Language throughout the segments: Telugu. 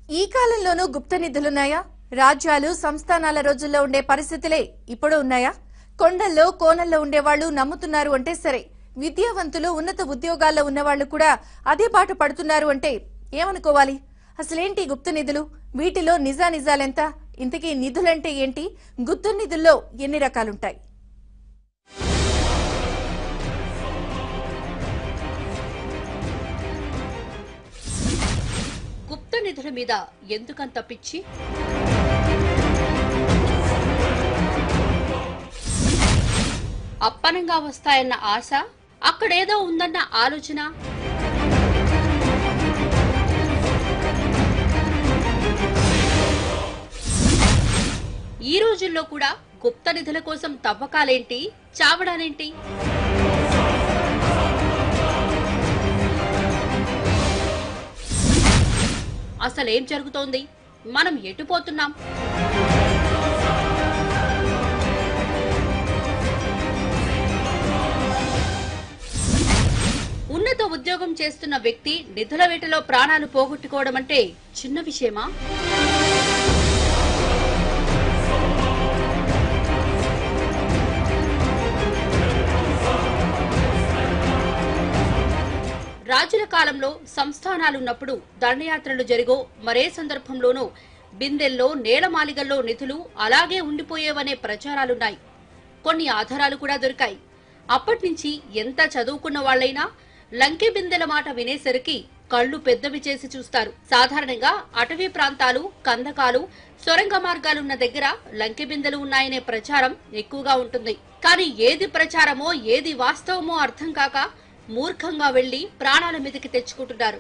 ఈ కాలంలోనూ గుప్త నిధులున్నాయా రాజ్యాలు సంస్థానాల రోజుల్లో ఉండే పరిస్థితులే ఇప్పుడు ఉన్నాయా కొండల్లో కోనల్లో ఉండేవాళ్లు నమ్ముతున్నారు అంటే సరే విద్యావంతులు ఉన్నత ఉద్యోగాల్లో ఉన్నవాళ్లు కూడా అదే బాట పడుతున్నారు అంటే ఏమనుకోవాలి అసలేంటి గుప్త నిధులు వీటిలో నిజానిజాలెంత ఇంతకీ నిధులంటే ఏంటి గుప్త నిధుల్లో ఎన్ని రకాలుంటాయి గుప్త నిధుల మీద ఎందుకంత పిచ్చి అప్పనంగా వస్తాయన్న ఆశ అక్కడేదో ఉందన్న ఆలోచన ఈ రోజుల్లో కూడా గుప్త నిధుల కోసం తవ్వకాలేంటి చావడాలేంటి అసలేం జరుగుతోంది మనం ఎటుపోతున్నాం ఉన్నత ఉద్యోగం చేస్తున్న వ్యక్తి నిధుల వేటలో ప్రాణాలు పోగొట్టుకోవడం అంటే చిన్న విషయమా రాజుల కాలంలో సంస్థానాలున్నప్పుడు దండయాత్రలు జరిగో మరే సందర్భంలోనూ బిందెల్లో నేలమాలిగల్లో నిధులు అలాగే ఉండిపోయేవనే ప్రచారాలున్నాయి కొన్ని ఆధారాలు కూడా దొరికాయి అప్పట్నుంచి ఎంత చదువుకున్న వాళ్లైనా లంకె బిందెల మాట వినేసరికి కళ్ళు పెద్దవి చేసి చూస్తారు సాధారణంగా అటవీ ప్రాంతాలు కందకాలు సొరంగ మార్గాలున్న దగ్గర లంకె బిందెలు ఉన్నాయనే ప్రచారం ఎక్కువగా ఉంటుంది కానీ ఏది ప్రచారమో ఏది వాస్తవమో అర్థం కాక మూర్ఖంగా వెళ్లి ప్రాణాల మీదకి తెచ్చుకుంటున్నారు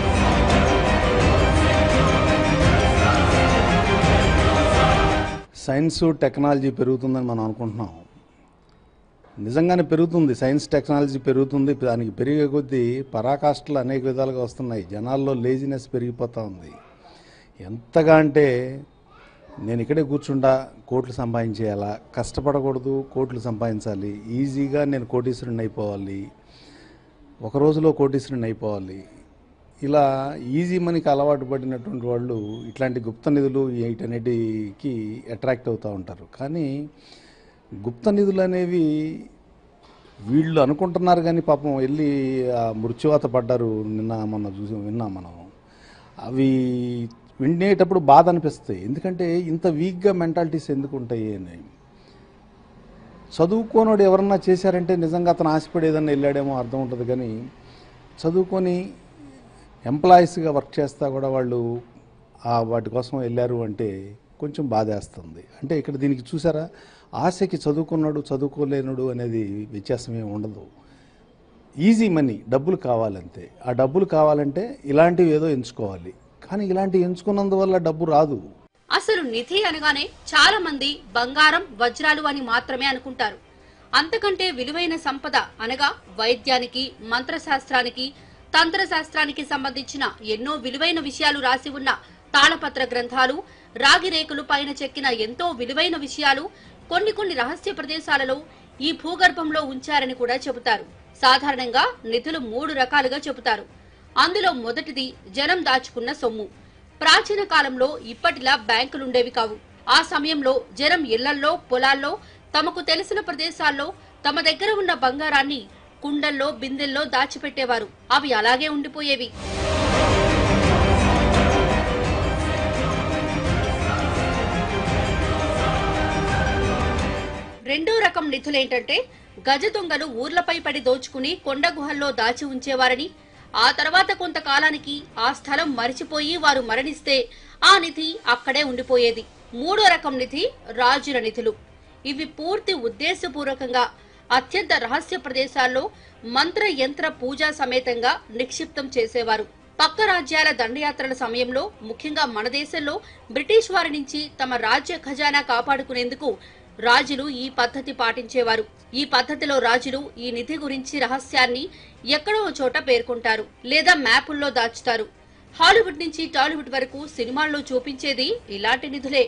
సైన్స్ టెక్నాలజీ పెరుగుతుందని మనం అనుకుంటున్నాం నిజంగానే పెరుగుతుంది సైన్స్ టెక్నాలజీ పెరుగుతుంది దానికి పెరిగే కొద్దీ పరాకాష్ఠలు అనేక విధాలుగా వస్తున్నాయి జనాల్లో లేజినెస్ పెరిగిపోతూ ఉంది ఎంతగా అంటే నేను ఇక్కడే కూర్చుండా కోట్లు సంపాదించేయాలా కష్టపడకూడదు కోట్లు సంపాదించాలి ఈజీగా నేను కోటీశ్వరుని అయిపోవాలి ఒక రోజులో కోటీశ్వరుని అయిపోవాలి ఇలా ఈజీ మనీకి అలవాటు పడినటువంటి వాళ్ళు ఇట్లాంటి గుప్త నిధులు వీటన్నిటికి అట్రాక్ట్ అవుతూ ఉంటారు కానీ గుప్త నిధులు అనేవి వీళ్ళు అనుకుంటున్నారు కానీ పాపం వెళ్ళి ఆ మృత్యువాత పడ్డారు నిన్న మొన్న చూసి విన్నాం మనం అవి వినేటప్పుడు బాధ అనిపిస్తాయి ఎందుకంటే ఇంత వీక్గా మెంటాలిటీస్ ఎందుకు ఉంటాయి అని చదువుకోనోడు ఎవరన్నా చేశారంటే నిజంగా అతను ఆశపడి ఏదన్నా వెళ్ళాడేమో అర్థం ఉంటుంది కానీ చదువుకొని ఎంప్లాయీస్గా వర్క్ చేస్తా కూడా వాళ్ళు ఆ వాటి కోసం వెళ్ళారు అంటే కొంచెం బాధేస్తుంది అంటే ఇక్కడ దీనికి చూసారా ఆశకి చదువుకున్నాడు చదువుకోలేనుడు అనేది వ్యత్యాసం ఏమి ఉండదు ఈజీ మనీ డబ్బులు కావాలంతే ఆ డబ్బులు కావాలంటే ఇలాంటివి ఏదో ఎంచుకోవాలి కానీ ఇలాంటివి ఎంచుకున్నందువల్ల డబ్బు రాదు అసలు నిధి అనగానే చాలా మంది బంగారం వజ్రాలు అని మాత్రమే అనుకుంటారు అంతకంటే విలువైన సంపద అనగా వైద్యానికి మంత్రశాస్త్రానికి తంత్రశాస్త్రానికి సంబంధించిన ఎన్నో విలువైన విషయాలు రాసి ఉన్న తాళపత్ర గ్రంథాలు రాగి రేకులు పైన చెక్కిన ఎంతో విలువైన విషయాలు కొన్ని కొన్ని రహస్య ప్రదేశాలలో ఈ భూగర్భంలో ఉంచారని కూడా చెబుతారు సాధారణంగా నిధులు మూడు రకాలుగా చెబుతారు అందులో మొదటిది జనం దాచుకున్న సొమ్ము ప్రాచీన కాలంలో ఇప్పటిలా బ్యాంకులుండేవి కావు ఆ సమయంలో జనం ఇళ్లల్లో పొలాల్లో తమకు తెలిసిన ప్రదేశాల్లో తమ దగ్గర ఉన్న బంగారాన్ని కుండల్లో బిందెల్లో దాచిపెట్టేవారు అవి అలాగే ఉండిపోయేవి రెండో రకం నిధులేంటంటే గజ దొంగలు ఊర్లపై పడి దోచుకుని కొండ గుహల్లో దాచి ఉంచేవారని ఆ తర్వాత కొంతకాలానికి ఆ స్థలం మరిచిపోయి వారు మరణిస్తే ఆ నిధి అక్కడే ఉండిపోయేది మూడో రకం నిధి రాజుల నిధులు ఇవి పూర్తి ఉద్దేశపూర్వకంగా అత్యంత రహస్య ప్రదేశాల్లో మంత్ర యంత్ర పూజా సమేతంగా నిక్షిప్తం చేసేవారు పక్క రాజ్యాల దండయాత్రల సమయంలో ముఖ్యంగా మన దేశంలో బ్రిటిష్ వారి నుంచి తమ రాజ్య ఖజానా కాపాడుకునేందుకు రాజులు ఈ పద్ధతి పాటించేవారు ఈ పద్ధతిలో రాజులు ఈ నిధి గురించి రహస్యాన్ని ఎక్కడో ఓ చోట పేర్కొంటారు లేదా మ్యాపుల్లో దాచుతారు హాలీవుడ్ నుంచి టాలీవుడ్ వరకు సినిమాల్లో చూపించేది ఇలాంటి నిధులే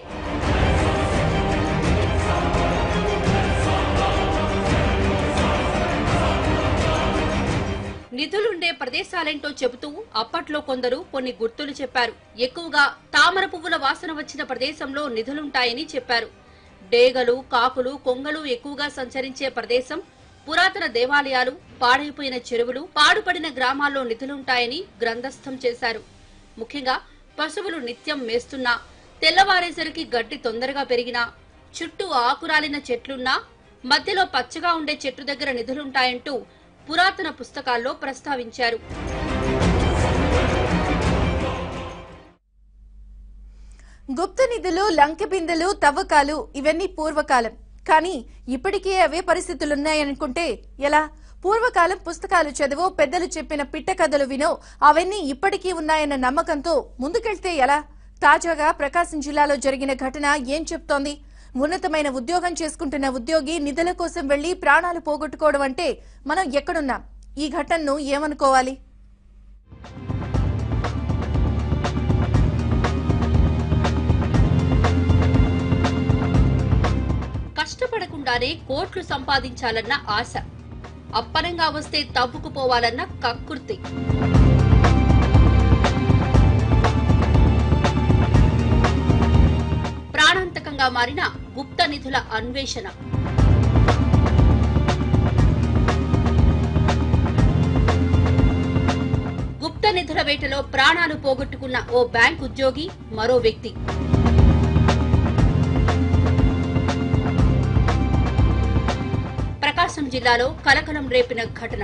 నిధులుండే ప్రదేశాలేంటో చెబుతూ అప్పట్లో కొందరు కొన్ని గుర్తులు చెప్పారు ఎక్కువగా తామర పువ్వుల వాసన వచ్చిన ప్రదేశంలో నిధులుంటాయని చెప్పారు డేగలు కాకులు కొంగలు ఎక్కువగా సంచరించే ప్రదేశం పురాతన దేవాలయాలు పాడైపోయిన చెరువులు పాడుపడిన గ్రామాల్లో నిధులుంటాయని గ్రంథస్థం చేశారు ముఖ్యంగా పశువులు నిత్యం మేస్తున్నా తెల్లవారేసరికి గడ్డి తొందరగా పెరిగినా చుట్టూ ఆకురాలిన చెట్లున్నా మధ్యలో పచ్చగా ఉండే చెట్టు దగ్గర నిధులుంటాయంటూ పురాతన పుస్తకాల్లో ప్రస్తావించారు గుప్త నిధులు లంకె బిందెలు తవ్వకాలు ఇవన్నీ పూర్వకాలం కానీ ఇప్పటికీ అవే పరిస్థితులున్నాయనుకుంటే ఎలా పూర్వకాలం పుస్తకాలు చదివో పెద్దలు చెప్పిన పిట్ట కథలు వినో అవన్నీ ఇప్పటికీ ఉన్నాయన్న నమ్మకంతో ముందుకెళ్తే ఎలా తాజాగా ప్రకాశం జిల్లాలో జరిగిన ఘటన ఏం చెప్తోంది ఉన్నతమైన ఉద్యోగం చేసుకుంటున్న ఉద్యోగి నిధుల కోసం వెళ్లి ప్రాణాలు పోగొట్టుకోవడం అంటే మనం ఎక్కడున్నాం ఈ ఘటనను ఏమనుకోవాలి కష్టపడకుండానే కోట్లు సంపాదించాలన్న ఆశ అప్పనంగా వస్తే తవ్వుకుపోవాలన్న కక్కుర్తి ప్రాణాంతకంగా మారిన గుప్త నిధుల అన్వేషణ గుప్త నిధుల వేటలో ప్రాణాలు పోగొట్టుకున్న ఓ బ్యాంక్ ఉద్యోగి మరో వ్యక్తి ప్రకాశం జిల్లాలో కలకలం రేపిన ఘటన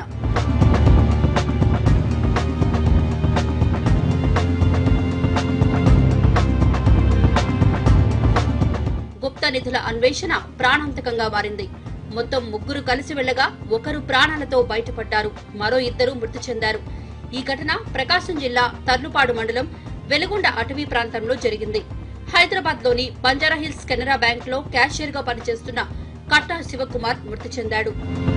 గుప్త నిధుల అన్వేషణ ప్రాణాంతకంగా మారింది మొత్తం ముగ్గురు కలిసి వెళ్లగా ఒకరు ప్రాణాలతో బయటపడ్డారు మరో ఇద్దరు మృతి చెందారు ఈ ఘటన ప్రకాశం జిల్లా తర్లుపాడు మండలం వెలుగొండ అటవీ ప్రాంతంలో జరిగింది హైదరాబాద్ లోని బంజారాహిల్స్ కెనరా బ్యాంక్ లో క్యాషియర్ గా పనిచేస్తున్న కట్టా శివకుమార్ మృతి చెందాడు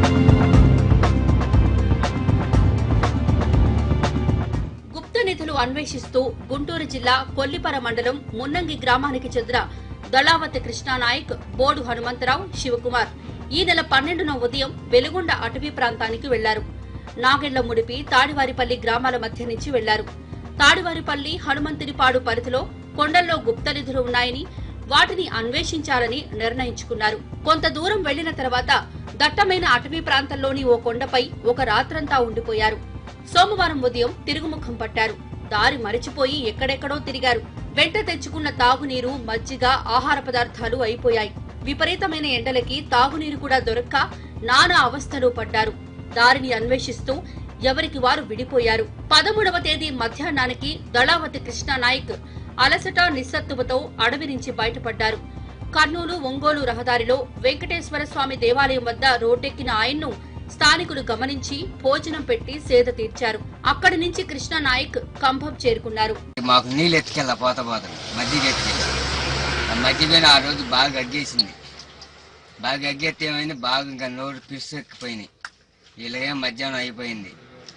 గుప్త నిధులు అన్వేషిస్తూ గుంటూరు జిల్లా కొల్లిపర మండలం మున్నంగి గ్రామానికి చెందిన దళావతి కృష్ణానాయక్ బోడు హనుమంతరావు శివకుమార్ ఈ నెల పన్నెండున ఉదయం వెలుగొండ అటవీ ప్రాంతానికి వెళ్లారు నాగెళ్ల ముడిపి తాడివారిపల్లి గ్రామాల మధ్య నుంచి వెళ్లారు తాడివారిపల్లి హనుమంతునిపాడు పరిధిలో కొండల్లో గుప్త నిధులు ఉన్నాయని వాటిని అన్వేషించాలని నిర్ణయించుకున్నారు కొంత దూరం వెళ్లిన తర్వాత దట్టమైన అటవీ ప్రాంతంలోని ఓ కొండపై ఒక రాత్రంతా ఉండిపోయారు సోమవారం ఉదయం తిరుగుముఖం పట్టారు దారి మరిచిపోయి ఎక్కడెక్కడో తిరిగారు వెంట తెచ్చుకున్న తాగునీరు మజ్జిగ ఆహార పదార్థాలు అయిపోయాయి విపరీతమైన ఎండలకి తాగునీరు కూడా దొరక్క నానా అవస్థలు పడ్డారు దారిని అన్వేషిస్తూ ఎవరికి వారు విడిపోయారు పదమూడవ తేదీ మధ్యాహ్నానికి దళావతి కృష్ణానాయక్ అలసట నిస్సత్తువతో అడవి నుంచి బయటపడ్డారు కర్నూలు ఒంగోలు రహదారిలో వెంకటేశ్వర స్వామి దేవాలయం వద్ద రోడ్డెక్కిన ఆయన్ను స్థానికులు గమనించి భోజనం పెట్టి సేద తీర్చారు అక్కడి నుంచి కృష్ణానాయక్ కంభం చేరుకున్నారు మాకు నీళ్ళు ఎత్తుకెళ్ళా పోత పోత మజ్జిగ ఎత్తుకెళ్ళి ఆ మజ్జిగ ఆ రోజు బాగా గగ్గేసింది బాగా గగ్గెత్తే ఏమైంది బాగా ఇంకా నోరు పిస్సు ఎక్కిపోయినాయి ఇలాగే మధ్యాహ్నం అయిపోయింది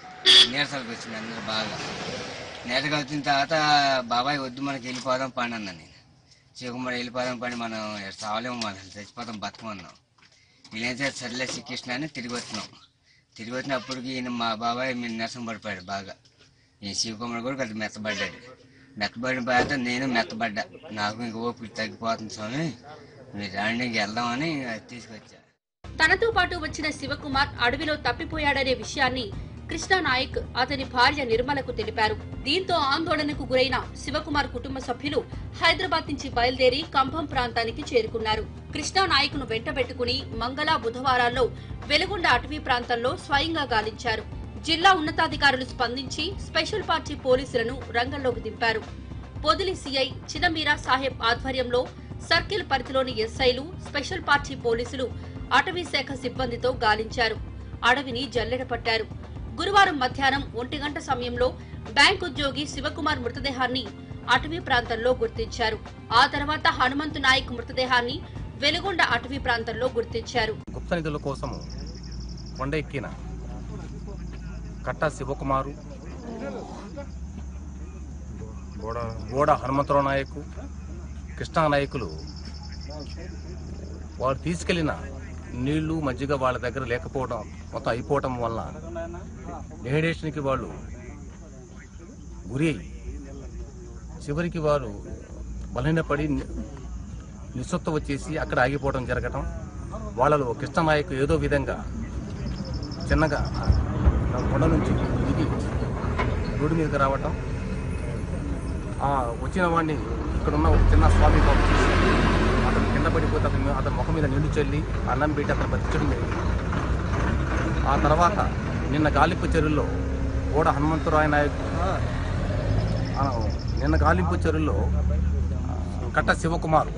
నీరసలకు వచ్చింది అందరూ బాగా నీరసగా వచ్చిన తర్వాత బాబాయ్ వద్దు మనకి వెళ్ళిపోదాం పని అన్నాను నేను శివకుమార్ వెళ్ళిపోదాం పని మనం చావలేము మనం చచ్చిపోతాం బతకమన్నాం వీళ్ళేం చేస్తారు సర్లే శ్రీకృష్ణ అని తిరిగి వచ్చినాం తిరిగి వచ్చినప్పటికి ఈయన మా బాబాయ్ మీరు నీరసం పడిపోయాడు బాగా ఈ శివకుమార్ కూడా కొంచెం మెత్తబడ్డాడు మెత్తబడిన తర్వాత నేను మెత్తబడ్డా నాకు ఇంక ఓపిక తగ్గిపోతుంది స్వామి మీరు రాండి ఇంక వెళ్దామని తీసుకొచ్చా తనతో పాటు వచ్చిన శివకుమార్ అడవిలో తప్పిపోయాడనే విషయాన్ని కృష్ణానాయక్ అతని భార్య నిర్మలకు తెలిపారు దీంతో ఆందోళనకు గురైన శివకుమార్ కుటుంబ సభ్యులు హైదరాబాద్ నుంచి బయలుదేరి కంభం ప్రాంతానికి చేరుకున్నారు కృష్ణానాయక్ ను వెంటబెట్టుకుని మంగళ బుధవారాల్లో వెలుగొండ అటవీ ప్రాంతంలో స్వయంగా గాలించారు జిల్లా ఉన్నతాధికారులు స్పందించి స్పెషల్ పార్టీ పోలీసులను రంగంలోకి దింపారు పొదిలి సిఐ చినమీరా సాహెబ్ ఆధ్వర్యంలో సర్కిల్ పరిధిలోని ఎస్ఐలు స్పెషల్ పార్టీ పోలీసులు అటవీ శాఖ సిబ్బందితో గాలించారు అడవిని జల్లెడ పట్టారు గురువారం మధ్యాహ్నం ఒంటి గంట సమయంలో బ్యాంక్ ఉద్యోగి శివకుమార్ మృతదేహాన్ని అటవీ ప్రాంతంలో గుర్తించారు ఆ తర్వాత హనుమంతు నాయక్ మృతదేహాన్ని వెలుగొండ అటవీ ప్రాంతంలో గుర్తించారు గుప్త నిధుల కోసము కొండ ఎక్కిన కట్టా శివకుమారు బోడ హనుమంతరావు నాయకు కృష్ణా నాయకులు వారు తీసుకెళ్లిన నీళ్లు మజ్జిగ వాళ్ళ దగ్గర లేకపోవడం మొత్తం అయిపోవటం వల్ల డిహైడ్రేషన్కి వాళ్ళు గురి అయ్యి చివరికి వారు బలహీనపడి ని- నిస్సత్వ వచ్చేసి అక్కడ ఆగిపోవడం జరగటం వాళ్ళలో కృష్ణనాయకు ఏదో విధంగా చిన్నగా ఆ కొండ నుంచి దిగి రోడ్డు మీదకి రావటం ఆ వచ్చిన వాడిని ఇక్కడ ఉన్న ఒక చిన్న స్వామి పంపించి అతను కింద పడిపోతే అతను అతని ముఖం మీద నీళ్లు చల్లి అన్నం పెట్టి అతను బతికించడం జరిగింది ఆ తర్వాత నిన్న గాలింపు చెరువుల్లో కూడా హనుమంతరాయ నాయక్ ఆ, నిన్న గాలింపు చెరువుల్లో ఆ, కట్ట శివకుమార్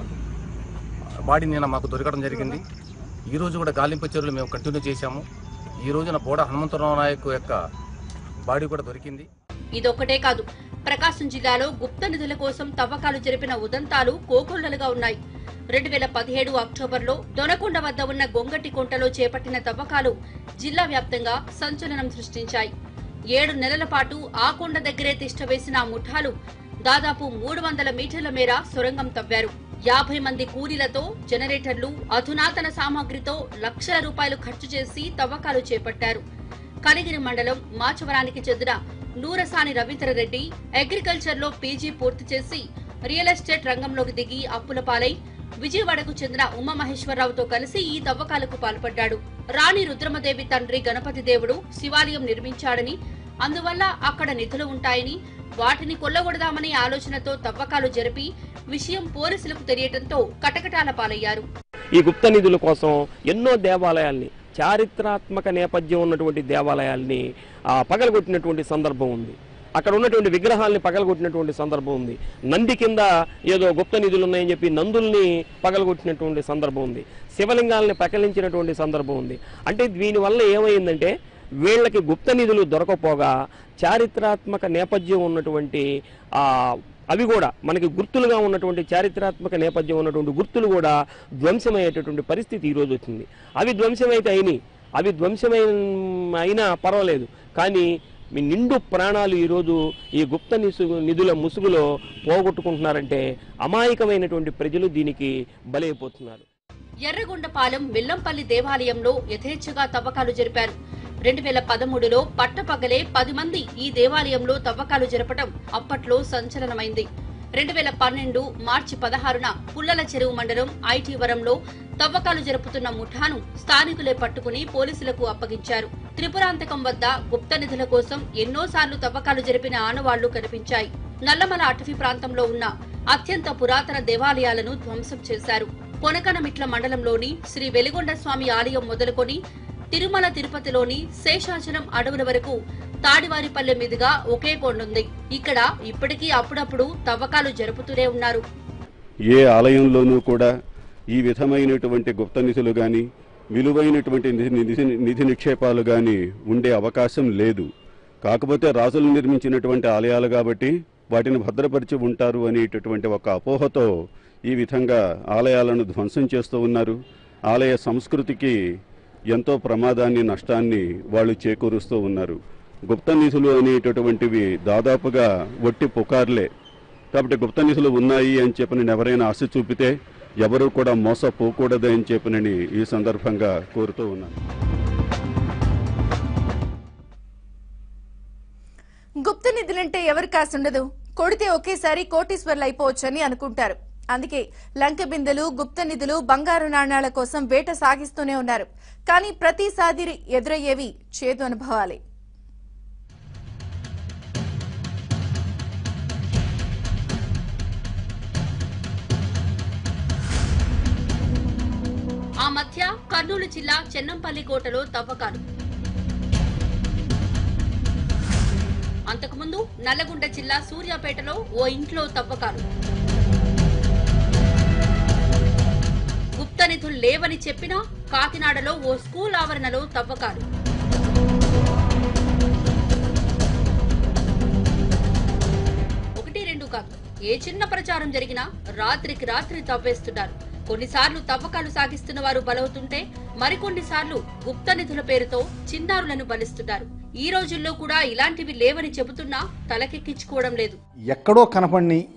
బాడీ నిన్న మాకు దొరకడం జరిగింది ఈ రోజు కూడా గాలింపు చెరువులు మేము కంటిన్యూ చేశాము ఈ రోజున బోడ హనుమంతరావు నాయక్ యొక్క బాడీ కూడా దొరికింది ఇదొక్కటే కాదు ప్రకాశం జిల్లాలో గుప్త నిధుల కోసం తవ్వకాలు జరిపిన ఉదంతాలు కోకొల్లలుగా ఉన్నాయి రెండు వేల పదిహేడు అక్టోబర్లో దొనకొండ వద్ద ఉన్న గొంగటి కుంటలో చేపట్టిన తవ్వకాలు జిల్లా వ్యాప్తంగా సంచలనం సృష్టించాయి ఏడు నెలల పాటు ఆ కొండ దగ్గరే తిష్టవేసిన ఆ ముఠాలు దాదాపు మూడు వందల మీటర్ల మేర సొరంగం తవ్వారు యాభై మంది కూలీలతో జనరేటర్లు అధునాతన సామాగ్రితో లక్షల రూపాయలు ఖర్చు చేసి తవ్వకాలు చేపట్టారు కలిగిరి మండలం మాచవరానికి చెందిన నూరసాని రవీంద్రరెడ్డి అగ్రికల్చర్ లో పీజీ పూర్తి చేసి రియల్ ఎస్టేట్ రంగంలోకి దిగి అప్పుల పాలై విజయవాడకు చెందిన ఉమామహేశ్వరరావుతో కలిసి ఈ తవ్వకాలకు పాల్పడ్డాడు రాణి రుద్రమదేవి తండ్రి గణపతి దేవుడు శివాలయం నిర్మించాడని అందువల్ల అక్కడ నిధులు ఉంటాయని వాటిని కొల్లగొడదామనే ఆలోచనతో తవ్వకాలు జరిపి విషయం పోలీసులకు తెలియటంతో కటకటాల పాలయ్యారు ఈ గుప్త నిధుల కోసం ఎన్నో దేవాలయాల్ని చారిత్రాత్మక నేపథ్యం ఉన్నటువంటి దేవాలయాల్ని ఆ, పగలగొట్టినటువంటి సందర్భం ఉంది అక్కడ ఉన్నటువంటి విగ్రహాల్ని పగలగొట్టినటువంటి సందర్భం ఉంది నంది కింద ఏదో గుప్త నిధులు ఉన్నాయని చెప్పి నందుల్ని పగలగొట్టినటువంటి సందర్భం ఉంది శివలింగాల్ని పకలించినటువంటి సందర్భం ఉంది అంటే దీనివల్ల ఏమైందంటే వీళ్ళకి గుప్త నిధులు దొరకపోగా చారిత్రాత్మక నేపథ్యం ఉన్నటువంటి ఆ అవి కూడా మనకి గుర్తులుగా ఉన్నటువంటి చారిత్రాత్మక నేపథ్యం ఉన్నటువంటి గుర్తులు కూడా ధ్వంసమయ్యేటటువంటి పరిస్థితి ఈరోజు వచ్చింది అవి ధ్వంసమైతే అయినాయి అవి ధ్వంసమైన అయినా పర్వాలేదు కానీ మీ నిండు ప్రాణాలు ఈరోజు ఈ గుప్త నిసుగు నిధుల ముసుగులో పోగొట్టుకుంటున్నారంటే అమాయకమైనటువంటి ప్రజలు దీనికి బలైపోతున్నారు ఎర్రగొండపాలెం మిల్లంపల్లి దేవాలయంలో యథేచ్ఛగా తవ్వకాలు జరిపారు రెండు వేల పదమూడులో పట్టపగలే పది మంది ఈ దేవాలయంలో తవ్వకాలు జరపడం అప్పట్లో సంచలనమైంది రెండు వేల పన్నెండు మార్చి పదహారున పుల్లల చెరువు మండలం ఐటీవరంలో తవ్వకాలు జరుపుతున్న ముఠాను స్థానికులే పట్టుకుని పోలీసులకు అప్పగించారు త్రిపురాంతకం వద్ద గుప్త నిధుల కోసం ఎన్నోసార్లు తవ్వకాలు జరిపిన ఆనవాళ్లు కనిపించాయి నల్లమల అటవీ ప్రాంతంలో ఉన్న అత్యంత పురాతన దేవాలయాలను ధ్వంసం చేశారు కొనకనమిట్ల మండలంలోని శ్రీ వెలిగొండ స్వామి ఆలయం మొదలుకొని తిరుమల తిరుపతిలోని శేషాచలం అడవుల వరకు తాడివారిపల్లె మీదుగా ఒకే కొండుంది ఇక్కడ ఇప్పటికీ అప్పుడప్పుడు తవ్వకాలు జరుపుతూనే ఉన్నారు ఏ ఆలయంలోనూ కూడా ఈ విధమైనటువంటి గుప్త నిధులు కానీ విలువైనటువంటి నిధి నిధి- నిధి నిక్షేపాలు కానీ ఉండే అవకాశం లేదు కాకపోతే రాజులు నిర్మించినటువంటి ఆలయాలు కాబట్టి వాటిని భద్రపరిచి ఉంటారు అనేటటువంటి ఒక అపోహతో ఈ విధంగా ఆలయాలను ధ్వంసం చేస్తూ ఉన్నారు ఆలయ సంస్కృతికి ఎంతో ప్రమాదాన్ని నష్టాన్ని వాళ్ళు చేకూరుస్తూ ఉన్నారు గుప్త నిధులు అనేటటువంటివి దాదాపుగా వట్టి పుకార్లే కాబట్టి గుప్త నిధులు ఉన్నాయి అని చెప్పిన ఎవరైనా ఆశ చూపితే ఎవరూ కూడా మోసపోకూడదు అని చెప్పినని ఈ సందర్భంగా కోరుతూ ఉన్నాను గుప్త నిధులంటే ఎవరు కాసుండదు కొడితే ఒకేసారి కోటీశ్వర్లు అయిపోవచ్చని అనుకుంటారు అందుకే లంక బిందెలు గుప్త నిధులు బంగారు నాణాల కోసం వేట సాగిస్తూనే ఉన్నారు కానీ ప్రతిసారి ఎదురయ్యేవి చేదు అనుభవాలే ఆ మధ్య కర్నూలు జిల్లా చెన్నంపల్లి కోటలో తవ్వకాలు అంతకుముందు నల్లగొండ జిల్లా సూర్యాపేటలో ఓ ఇంట్లో తవ్వకాలు గుప్త నిధులు లేవని చెప్పినా కాకినాడలో ఓ స్కూల్ ఆవరణలో తవ్వకాలు ఒకటి రెండు కాదు ఏ చిన్న ప్రచారం జరిగినా రాత్రికి రాత్రి తవ్వేస్తున్నారు కొన్నిసార్లు తవ్వకాలు సాగిస్తున్న వారు బలవుతుంటే మరికొన్నిసార్లు గుప్త నిధుల పేరుతో చిన్నారులను బలిస్తున్నారు ఈ రోజుల్లో కూడా ఇలాంటివి లేవని చెబుతున్నా తలకెక్కించుకోవడం లేదు ఎక్కడో కనపడిని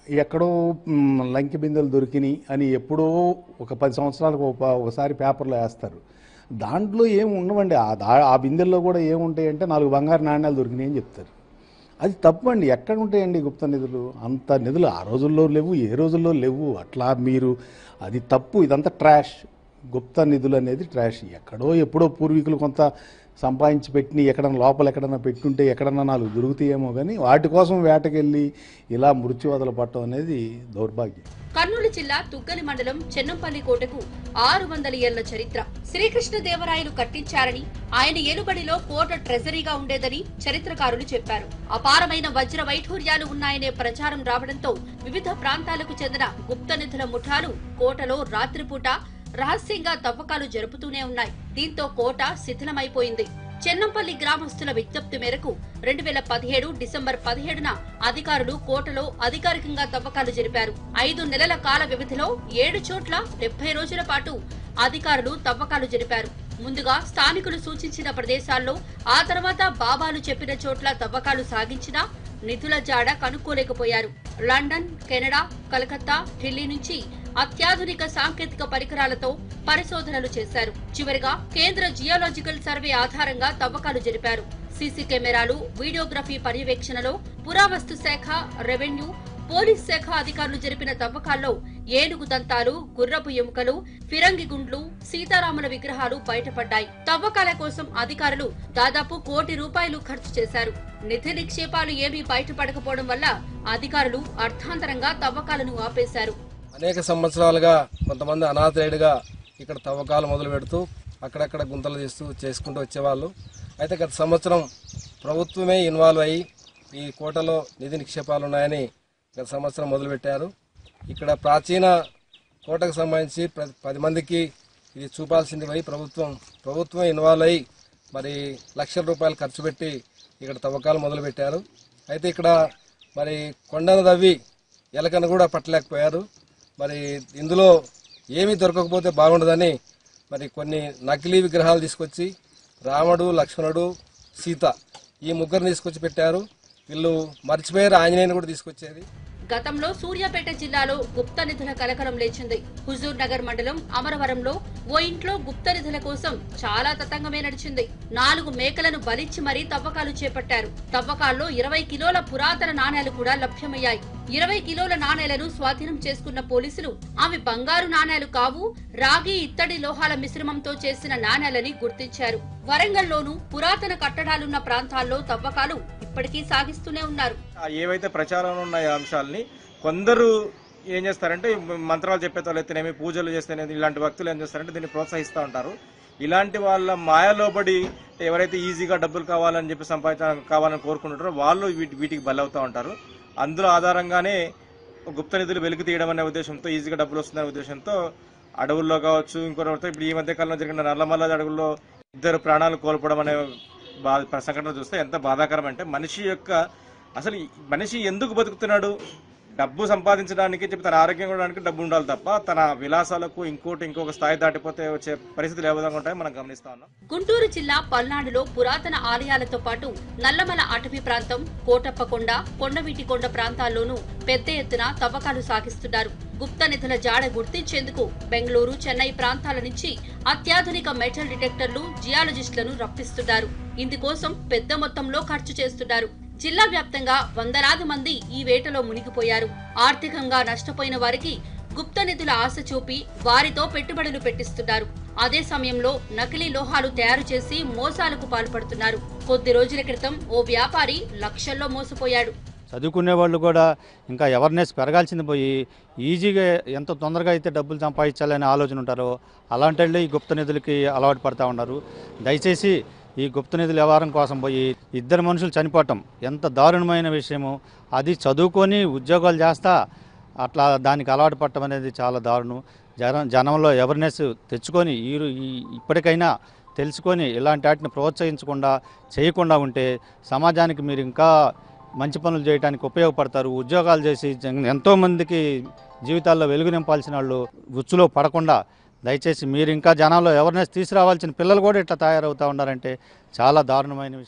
ఎక్కడో మ్, లంకి బిందెలు దొరికినాయి అని ఎప్పుడో ఒక పది సంవత్సరాలకు ఒక- ఒకసారి పేపర్లో వేస్తారు దాంట్లో ఏమి ఉండవండి ఆ దా- ఆ బిందెల్లో కూడా ఏముంటాయి అంటే నాలుగు బంగారు నాణ్యాలు దొరికినాయి అని చెప్తారు అది తప్పు అండి ఎక్కడ ఉంటాయండి గుప్త నిధులు అంత నిధులు ఆ రోజుల్లో లేవు ఏ రోజుల్లో లేవు అట్లా మీరు అది తప్పు ఇదంతా ట్రాష్ గుప్త నిధులు అనేది ట్రాష్ ఎక్కడో ఎప్పుడో పూర్వీకులు కొంత సంపాదించి పెట్టిన ఎక్కడన్నా లోపల ఎక్కడన్నా పెట్టుంటే ఎక్కడన్నా నాలుగు దొరుకుతాయేమో కానీ వాటి కోసం వేటకెళ్ళి ఇలా మృత్యువదలు పట్టడం అనేది దౌర్భాగ్యం కర్నూలు జిల్లా తుగ్గలి మండలం చెన్నంపల్లి కోటకు ఆరు వందల ఏళ్ల చరిత్ర శ్రీకృష్ణదేవరాయలు కట్టించారని ఆయన ఏలుబడిలో కోట ట్రెజరీగా ఉండేదని చరిత్రకారులు చెప్పారు అపారమైన వజ్ర వైఢూర్యాలు ఉన్నాయనే ప్రచారం రావడంతో వివిధ ప్రాంతాలకు చెందిన గుప్త నిధుల ముఠాలు కోటలో రాత్రిపూట రహస్యంగా తవ్వకాలు జరుపుతూనే ఉన్నాయి దీంతో కోట శిథిలమైపోయింది చెన్నంపల్లి గ్రామస్తుల విజ్ఞప్తి మేరకు రెండు వేల పదిహేడు డిసెంబర్ పదిహేడున అధికారులు కోటలో అధికారికంగా తవ్వకాలు జరిపారు ఐదు నెలల కాల వ్యవధిలో ఏడు చోట్ల డెబ్బై రోజుల పాటు అధికారులు తవ్వకాలు జరిపారు ముందుగా స్థానికులు సూచించిన ప్రదేశాల్లో ఆ తర్వాత బాబాలు చెప్పిన చోట్ల తవ్వకాలు సాగించినా నిధుల జాడ కనుక్కోలేకపోయారు లండన్ కెనడా కలకత్తా ఢిల్లీ నుంచి అత్యాధునిక సాంకేతిక పరికరాలతో పరిశోధనలు చేశారు చివరిగా కేంద్ర జియోలాజికల్ సర్వే ఆధారంగా తవ్వకాలు జరిపారు సీసీ కెమెరాలు వీడియోగ్రఫీ పర్యవేక్షణలో పురావస్తు శాఖ రెవెన్యూ పోలీస్ శాఖ అధికారులు జరిపిన తవ్వకాల్లో ఏనుగు దంతాలు గుర్రపు ఎముకలు ఫిరంగి గుండ్లు సీతారాముల విగ్రహాలు బయటపడ్డాయి తవ్వకాల కోసం అధికారులు దాదాపు కోటి రూపాయలు ఖర్చు చేశారు నిధి నిక్షేపాలు ఏమీ బయటపడకపోవడం వల్ల అధికారులు అర్థాంతరంగా తవ్వకాలను ఆపేశారు అనేక సంవత్సరాలుగా కొంతమంది అనాథేయుడిగా ఇక్కడ తవ్వకాలు మొదలు పెడుతూ అక్కడక్కడ గుంతలు తీస్తూ చేసుకుంటూ వచ్చేవాళ్ళు అయితే గత సంవత్సరం ప్రభుత్వమే ఇన్వాల్వ్ అయ్యి ఈ కోటలో నిధి నిక్షేపాలు ఉన్నాయని గత సంవత్సరం మొదలుపెట్టారు ఇక్కడ ప్రాచీన కోటకు సంబంధించి ప్ర- పది మందికి ఇది చూపాల్సింది పోయి ప్రభుత్వం ప్రభుత్వం ఇన్వాల్వ్ అయ్యి మరి లక్షల రూపాయలు ఖర్చు పెట్టి ఇక్కడ తవ్వకాలు మొదలుపెట్టారు అయితే ఇక్కడ మరి కొండను తవ్వి ఎలకను కూడా పట్టలేకపోయారు మరి ఇందులో ఏమీ దొరకకపోతే బాగుండదని మరి కొన్ని నకిలీ విగ్రహాలు తీసుకొచ్చి రాముడు లక్ష్మణుడు సీత ఈ ముగ్గురు తీసుకొచ్చి పెట్టారు వీళ్ళు మర్చిపోయారు ఆంజనేయుని కూడా తీసుకొచ్చేది గతంలో సూర్యాపేట జిల్లాలో గుప్త నిధుల కలకలం లేచింది హుజూర్ నగర్ మండలం అమరవరంలో ఓ ఇంట్లో గుప్త నిధుల కోసం చాలా తతంగమే నడిచింది నాలుగు మేకలను బలిచ్చి మరీ తవ్వకాలు చేపట్టారు తవ్వకాల్లో ఇరవై కిలోల పురాతన నాణేలు కూడా లభ్యమయ్యాయి ఇరవై కిలోల నాణేలను స్వాధీనం చేసుకున్న పోలీసులు అవి బంగారు నాణేలు కావు రాగి ఇత్తడి లోహాల మిశ్రమంతో చేసిన నాణేలని గుర్తించారు వరంగల్లోనూ పురాతన కట్టడాలున్న ప్రాంతాల్లో తవ్వకాలు ఇప్పటికీ సాగిస్తూనే ఉన్నారు ఆ ఏవైతే ప్రచారంలో ఉన్న ఈ అంశాలని కొందరు ఏం చేస్తారంటే మంత్రాలు చెప్పే వాళ్ళు అయితేనేమి పూజలు చేస్తేనేమి ఇలాంటి భక్తులు ఏం చేస్తారంటే దీన్ని ప్రోత్సహిస్తూ ఉంటారు ఇలాంటి వాళ్ళ మాయలోబడి ఎవరైతే ఈజీగా డబ్బులు కావాలని చెప్పి సంపాదించ కావాలని కోరుకుంటారో వాళ్ళు వీటి వీటికి బలవుతూ ఉంటారు అందులో ఆధారంగానే గుప్త నిధులు వెలికి తీయడం అనే ఉద్దేశంతో ఈజీగా డబ్బులు వస్తుందనే ఉద్దేశంతో అడవుల్లో కావచ్చు ఇంకొకరితో ఇప్పుడు ఈ మధ్య కాలంలో జరిగిన నల్లమల్ల అడవుల్లో ఇద్దరు ప్రాణాలు కోల్పోవడం అనే బా సంఘటన చూస్తే ఎంత బాధాకరం అంటే మనిషి యొక్క అసలు ఈ మనిషి ఎందుకు బతుకుతున్నాడు డబ్బు సంపాదించడానికి చెప్పి తన ఆరోగ్యం కూడా డబ్బు ఉండాలి తప్ప తన విలాసాలకు ఇంకోటి ఇంకొక స్థాయి దాటిపోతే వచ్చే పరిస్థితులు ఏ విధంగా ఉంటాయో మనం గమనిస్తా ఉన్నాం గుంటూరు జిల్లా పల్నాడులో పురాతన ఆలయాలతో పాటు నల్లమల అటవీ ప్రాంతం కోటప్పకొండ కొండవీటికొండ ప్రాంతాల్లోనూ పెద్ద ఎత్తున తవ్వకాలు సాగిస్తున్నారు గుప్త నిధుల జాడ గుర్తించేందుకు బెంగళూరు చెన్నై ప్రాంతాల నుంచి అత్యాధునిక మెటల్ డిటెక్టర్లు జియాలజిస్టులను రప్పిస్తున్నారు ఇందుకోసం పెద్ద మొత్తంలో ఖర్చు చేస్తున్నారు జిల్లా వ్యాప్తంగా వందలాది మంది ఈ వేటలో మునిగిపోయారు ఆర్థికంగా నష్టపోయిన వారికి గుప్త నిధుల ఆశ చూపి వారితో పెట్టుబడులు పెట్టిస్తున్నారు అదే సమయంలో నకిలీ లోహాలు తయారు చేసి మోసాలకు పాల్పడుతున్నారు కొద్ది రోజుల క్రితం ఓ వ్యాపారి లక్షల్లో మోసపోయాడు చదువుకునే వాళ్ళు కూడా ఇంకా అవేర్నెస్ పెరగాల్సింది పోయి ఈజీగా ఎంత తొందరగా అయితే డబ్బులు సంపాదించాలనే ఆలోచన ఉంటారో అలాంటి వాళ్ళు ఈ గుప్త నిధులకి అలవాటు పడతా ఉన్నారు దయచేసి ఈ గుప్త నిధుల వ్యవహారం కోసం పోయి ఇద్దరు మనుషులు చనిపోవటం ఎంత దారుణమైన విషయము అది చదువుకొని ఉద్యోగాలు చేస్తా అట్లా దానికి అలవాటు పడటం అనేది చాలా దారుణం జనం జనంలో అవేర్నెస్ తెచ్చుకొని ఈ ఈ- ఇప్పటికైనా తెలుసుకొని ఇలాంటి వాటిని ప్రోత్సహించకుండా చేయకుండా ఉంటే సమాజానికి మీరు ఇంకా మంచి పనులు చేయడానికి ఉపయోగపడతారు ఉద్యోగాలు చేసి జం- ఎంతోమందికి జీవితాల్లో వెలుగు నింపాల్సిన వాళ్ళు ఉచ్చులో పడకుండా దయచేసి మీరు ఇంకా జనాల్లో అవేర్నెస్ తీసుకురావాల్సిన పిల్లలు కూడా ఇట్లా తయారవుతూ ఉన్నారంటే చాలా దారుణమైన విషయం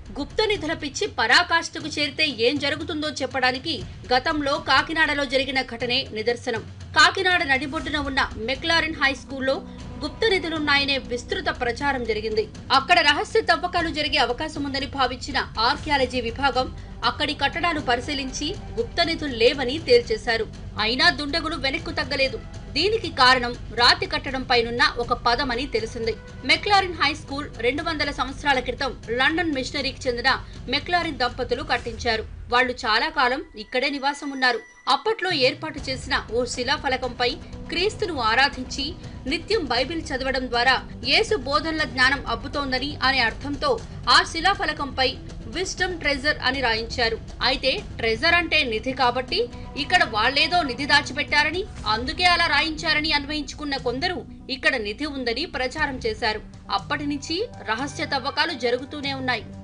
గుప్త నిధుల పిచ్చి పరాకాష్ఠకు చేరితే ఏం జరుగుతుందో చెప్పడానికి గతంలో కాకినాడలో జరిగిన ఘటనే నిదర్శనం కాకినాడ నడిబొడ్డున ఉన్న మెక్లారిన్ హై స్కూల్లో గుప్త నిధులున్నాయనే విస్తృత ప్రచారం జరిగింది అక్కడ రహస్య తవ్వకాలు జరిగే అవకాశం ఉందని భావించిన ఆర్కియాలజీ విభాగం అక్కడి కట్టడాలు పరిశీలించి గుప్త నిధులు లేవని తేల్చేశారు అయినా దుండగులు వెనక్కు తగ్గలేదు దీనికి కారణం రాతి కట్టడం పైనున్న ఒక పదమని తెలిసింది మెక్లారిన్ హై స్కూల్ రెండు వందల సంవత్సరాల క్రితం లండన్ మిషనరీకి చెందిన మెక్లారిన్ దంపతులు కట్టించారు వాళ్ళు చాలా కాలం ఇక్కడే నివాసం ఉన్నారు అప్పట్లో ఏర్పాటు చేసిన ఓ శిలాఫలకంపై క్రీస్తును ఆరాధించి నిత్యం బైబిల్ చదవడం ద్వారా యేసు బోధనల జ్ఞానం అబ్బుతోందని అనే అర్థంతో ఆ శిలాఫలకంపై విస్టమ్ ట్రెజర్ అని రాయించారు అయితే ట్రెజర్ అంటే నిధి కాబట్టి ఇక్కడ వాళ్ళేదో నిధి దాచిపెట్టారని అందుకే అలా రాయించారని అన్వయించుకున్న కొందరు ఇక్కడ నిధి ఉందని ప్రచారం చేశారు అప్పటి నుంచి రహస్య తవ్వకాలు జరుగుతూనే ఉన్నాయి